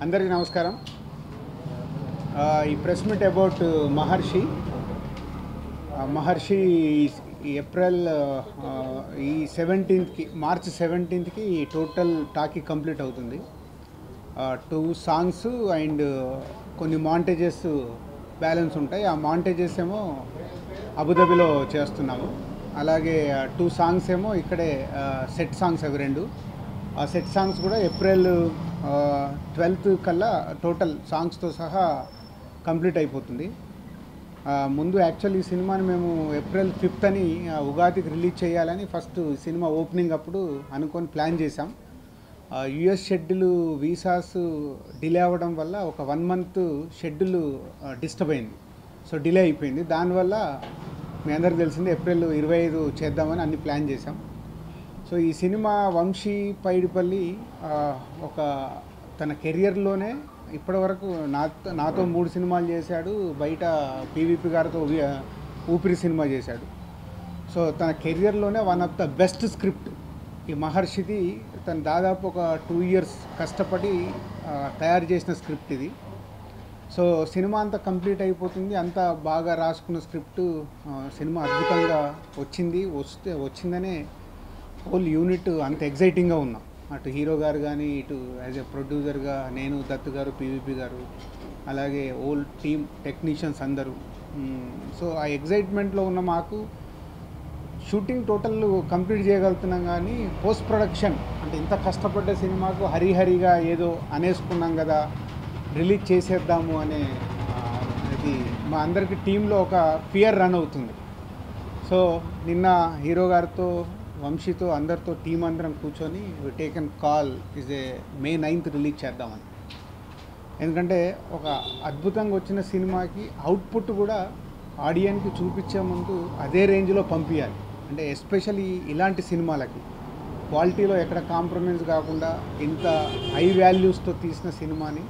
అందరికీ నమస్కారం ఆ, ఈ ప్రెస్ మీట్ అబౌట్ మహర్షి ఆ, మహర్షి ఈ ఏప్రిల్ ఆ, ఈ సెవెంటీన్త్కి మార్చ్ సెవెంటీన్త్కి టోటల్ టాకీ కంప్లీట్ అవుతుంది టూ సాంగ్స్ అండ్ కొన్ని మాంటేజెస్ బ్యాలెన్స్ ఉంటాయి ఆ మాంటేజెస్ ఏమో అబుదాబిలో చేస్తున్నాము అలాగే టూ సాంగ్స్ ఏమో ఇక్కడే సెట్ సాంగ్స్ అవి రెండు ఆ సెట్ సాంగ్స్ కూడా ఏప్రిల్ ట్వెల్త్ కల్లా టోటల్ సాంగ్స్తో సహా కంప్లీట్ అయిపోతుంది ఆ, ముందు యాక్చువల్ ఈ సినిమాని మేము ఏప్రిల్ ఫిఫ్త్ అని ఆ, ఉగాదికి రిలీజ్ చేయాలని ఫస్ట్ సినిమా ఓపెనింగ్ అప్పుడు అనుకొని ప్లాన్ చేసాం యుఎస్ షెడ్యూల్ వీసాస్ డిలే అవ్వడం వల్ల ఒక వన్ మంత్ షెడ్యూల్ డిస్టర్బ్ అయింది సో డిలే అయిపోయింది దానివల్ల మీ అందరికి తెలిసింది ఏప్రిల్ ఇరవై ఐదు చేద్దామని అన్ని ప్లాన్ చేసాం సో ఈ సినిమా వంశీ పైడిపల్లి ఆ, ఒక తన కెరియర్లోనే ఇప్పటివరకు నాతో నాతో మూడు సినిమాలు చేశాడు బయట పీవీపీ గారితో వి- ఊపిరి సినిమా చేశాడు సో తన కెరియర్లోనే one of the best script ఈ మహర్షిది తను దాదాపు ఒక టూ ఇయర్స్ కష్టపడి ఆ, తయారు చేసిన స్క్రిప్ట్ ఇది సో సినిమా అంతా కంప్లీట్ అయిపోతుంది అంతా బాగా రాసుకున్న స్క్రిప్ట్ ఆ, సినిమా అద్భుతంగా వచ్చింది వస్తే వచ్చిందనే హోల్ యూనిట్ అంత ఎగ్జైటింగ్గా ఉన్నాం అటు హీరో గారు కానీ ఇటు యాజ్ ఎ ప్రొడ్యూసర్గా నేను దత్తు గారు పీవీపీ గారు అలాగే ఓల్ టీమ్ టెక్నీషియన్స్ అందరూ మ్మ్. సో ఆ ఎగ్జైట్మెంట్లో ఉన్న మాకు షూటింగ్ టోటల్ కంప్లీట్ చేయగలుగుతున్నాం కానీ పోస్ట్ ప్రొడక్షన్ అంటే ఇంత కష్టపడ్డ సినిమాకు హరిహరిగా ఏదో అనేసుకున్నాం కదా రిలీజ్ చేసేద్దాము అనే ఆ, ఇది మా అందరికి టీంలో ఒక ఫియర్ రన్ అవుతుంది సో నిన్న హీరో గారితో వంశీతో అందరితో టీం అందరం కూర్చొని taken call is a May ninth release చేద్దామని ఎందుకంటే ఒక అద్భుతంగా వచ్చిన సినిమాకి అవుట్పుట్ కూడా ఆడియన్కి చూపించే ముందు అదే రేంజ్లో పంపించాలి అంటే ఎస్పెషల్లీ ఇలాంటి సినిమాలకి క్వాలిటీలో ఎక్కడ కాంప్రమైజ్ కాకుండా ఇంత హై వాల్యూస్తో తీసిన సినిమాని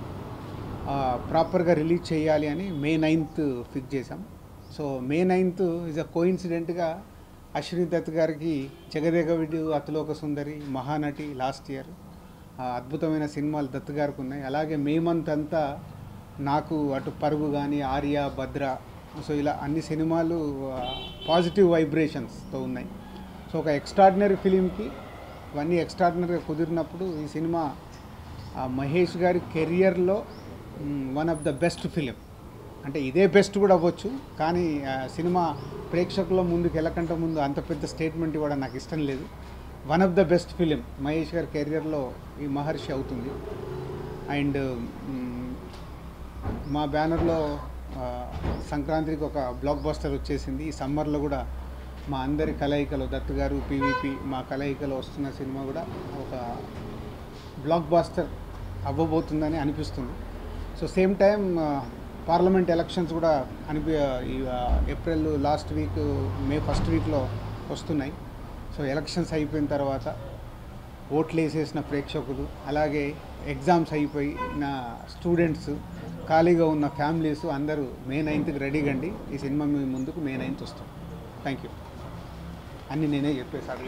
ప్రాపర్గా రిలీజ్ చేయాలి అని మే నైన్త్ ఫిక్స్ చేసాం so May ninth is a కోయిన్సిడెంట్గా అశ్విని దత్ గారికి జగదేగవిడు అతులోక సుందరి మహానటి లాస్ట్ ఇయర్ అద్భుతమైన సినిమాలు దత్ గారికి ఉన్నాయి అలాగే మే మంత్ అంతా నాకు అటు పరుగు కానీ ఆర్య భద్ర సో ఇలా అన్ని సినిమాలు పాజిటివ్ వైబ్రేషన్స్తో ఉన్నాయి సో ఒక ఎక్స్ట్రాడినరీ ఫిలింకి ఇవన్నీ ఎక్స్ట్రాడినరీగా కుదిరినప్పుడు ఈ సినిమా ఆ మహేష్ గారి కెరియర్లో one of the best film అంటే ఇదే బెస్ట్ కూడా అవ్వచ్చు కానీ ఆ సినిమా ప్రేక్షకుల ముందుకు వెళ్ళకంటే ముందు అంత పెద్ద స్టేట్మెంట్ ఇవ్వడం నాకు ఇష్టం లేదు one of the best film Mahesh గారి కెరియర్లో ఈ మహర్షి అవుతుంది అండ్ మా బ్యానర్లో ఆ, సంక్రాంతికి ఒక బ్లాక్ బస్టర్ వచ్చేసింది ఈ సమ్మర్లో కూడా మా అందరి కలయికలో దత్తు గారు పీవీపీ మా కలయికలో వస్తున్న సినిమా కూడా ఒక బ్లాక్ బాస్టర్ అవ్వబోతుందని అనిపిస్తుంది so same time parliament elections కూడా అనిపి ఈ ఆ, April last week May first వీక్లో వస్తున్నాయి సో ఎలక్షన్స్ అయిపోయిన తర్వాత ఓట్లు వేసేసిన ప్రేక్షకులు అలాగే ఎగ్జామ్స్ అయిపోయి నా స్టూడెంట్స్ ఖాళీగా ఉన్న ఫ్యామిలీస్ అందరూ మే నైన్త్కి రెడీగా అండి ఈ సినిమా మీ ముందుకు మే నైన్త్ వస్తాం థ్యాంక్ యూ అన్నీ నేనే చెప్పేసాను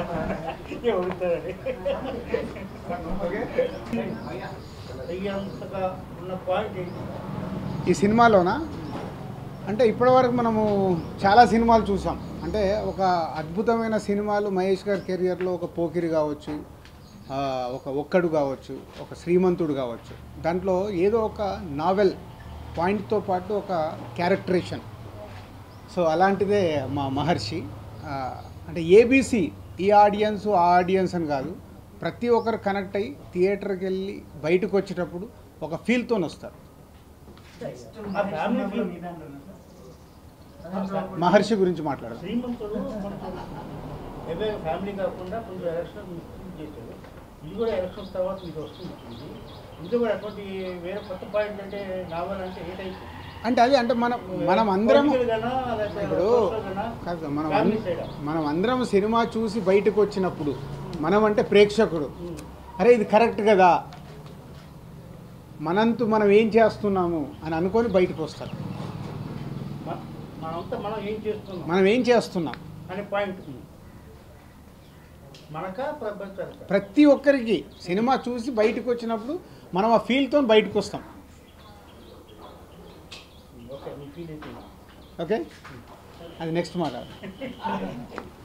అయ్యేంతగా ఉన్న పాయింట్ ఏంటి ఈ సినిమాలోన అంటే ఇప్పటివరకు మనము చాలా సినిమాలు చూసాం అంటే ఒక అద్భుతమైన సినిమాలు మహేష్ గారి కెరియర్లో ఒక పోకిరి కావచ్చు ఆ, ఒక ఒక్కడు కావచ్చు ఒక శ్రీమంతుడు కావచ్చు దాంట్లో ఏదో ఒక నావెల్ పాయింట్తో పాటు ఒక క్యారెక్టరేషన్ సో అలాంటిదే మా మహర్షి ఆ, అంటే ఏబీసీ ఈ ఆడియన్స్ ఆ ఆడియన్స్ అని కాదు ప్రతి ఒక్కరు కనెక్ట్ అయ్యి థియేటర్కి వెళ్ళి బయటకు వచ్చేటప్పుడు ఒక ఫీల్తో వస్తారు ఆ ఫ్యామిలీ ఫిల్మ్ మహర్షి గురించి మాట్లాడదాం శ్రీమంతుడు కొంచెం ఎవే ఫ్యామిలీ కాకుండా కొంచెం ఎలక్షన్ చేశాడు ఇది కూడా ఎలక్షన్స్ తర్వాత ఇది వస్తుంది ఇది కూడా అటువంటి వేరే కొత్త పాయింట్ అంటే నావల్ అంటే ఏ టైప్ అంటే అది అంటే మనం మనం అందరం Political గానా, లేకపోతే ఇప్పుడు social గానా? కాదు సార్, మనం Family అన్- side ఆ? మనం అందరం సినిమా చూసి బయటకు వచ్చినప్పుడు మనం అంటే ప్రేక్షకుడు అరే ఇది కరెక్ట్ కదా మనంతు మనం ఏం చేస్తున్నాము అని అనుకొని బయటకు వస్తారు మ- మనంతా మనం ఏం చేస్తున్నాం మనం ఏం చేస్తున్నాం అనే పాయింట్ మనక ప్రపంచానిక ప్రతి ఒక్కరికి సినిమా చూసి బయటకు వచ్చినప్పుడు మనం ఆ ఫీల్తో బయటకు వస్తాం ఓకే మీ ఫీల్ అయితే ఓకే అది నెక్స్ట్ మాట